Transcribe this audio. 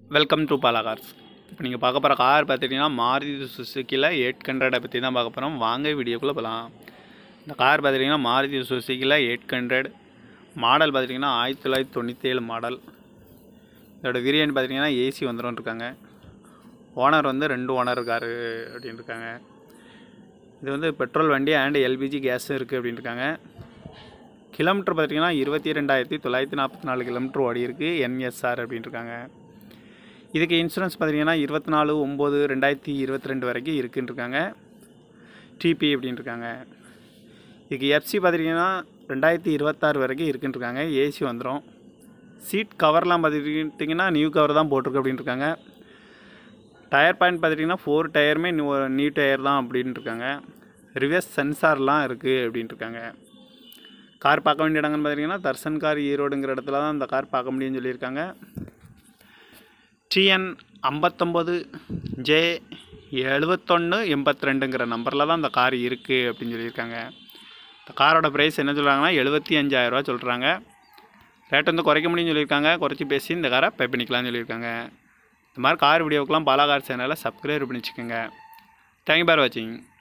welcome to Bala cars இப்போ நீங்கள் பார்க்க போகிற கார் பார்த்துட்டிங்கன்னா மாருதி சுசுக்கியில் எயிட் ஹண்ட்ரடை பற்றி தான் பார்க்க போகிறோம் வாங்க வீடியோக்குள்ளே போகலாம் இந்த கார் பார்த்துட்டிங்கன்னா மாருதி சுசுக்கியில் எயிட் ஹண்ட்ரட் மாடல் பார்த்துட்டிங்கன்னா ஆயிரத்தி தொள்ளாயிரத்தி தொண்ணூற்றி ஏழு மாடல் இதோட வேரியன்ட் பார்த்திங்கன்னா ஏசி வந்துடும் இருக்காங்க ஓனர் வந்து ரெண்டு ஓனர் இருக்காரு அப்படின்னு இருக்காங்க இது வந்து பெட்ரோல் வண்டி அண்ட் எல்பிஜி கேஸும் இருக்குது அப்படின்னு இருக்காங்க கிலோமீட்டர் பார்த்திங்கன்னா இருபத்தி ரெண்டாயிரத்தி தொள்ளாயிரத்தி நாற்பத்தி நாலு கிலோமீட்டர் ஓடி இருக்குது என்எஸ்ஆர் அப்படின்னு இருக்காங்க இதுக்கு இன்சூரன்ஸ் பார்த்தீங்கன்னா இருபத்தி நாலு ஒம்பது ரெண்டாயிரத்தி இருபத்தி ரெண்டு வரைக்கும் இருக்குன்னு இருக்காங்க டிபி அப்படின்னு இருக்காங்க இதுக்கு எஃப்சி பார்த்துட்டிங்கன்னா ரெண்டாயிரத்தி இருபத்தாறு வரைக்கும் இருக்குன்னு இருக்காங்க ஏசி வந்துடும் சீட் கவர்லாம் பார்த்துக்கிட்டிங்கன்னா நியூ கவர் தான் போட்டிருக்கு அப்படின்னு இருக்காங்க டயர் பாயிண்ட் பார்த்துட்டிங்கன்னா ஃபோர் டயருமே நியூ நியூ டயர் தான் அப்படின்னு இருக்காங்க ரிவர்ஸ் சென்சார்லாம் இருக்குது அப்படின்ட்டு இருக்காங்க கார் பார்க்க வேண்டிய இடங்கள்னு பார்த்தீங்கன்னா தர்சன் கார் ஈரோடுங்கிற இடத்துல தான் இந்த கார் பார்க்க முடியும்னு சொல்லியிருக்காங்க டிஎன் ஐம்பத்தொம்போது ஜே எழுபத்தொன்று எண்பத்தி ரெண்டுங்கிற நம்பரில் தான் இந்த கார் இருக்குது அப்படின்னு சொல்லியிருக்காங்க இந்த காரோட ப்ரைஸ் என்ன சொல்கிறாங்கன்னா எழுபத்தி அஞ்சாயிரரூவா சொல்கிறாங்க ரேட் வந்து குறைக்க முடியும்னு சொல்லியிருக்காங்க குறைச்சி பேசி இந்த காரை பே பண்ணிக்கலாம்னு சொல்லியிருக்காங்க இந்த மாதிரி கார் வீடியோக்கெலாம் பாலா கார் சேனலை சப்ஸ்கிரைப் பண்ணி வச்சுக்கோங்க தேங்க்யூ பார் வாட்சிங்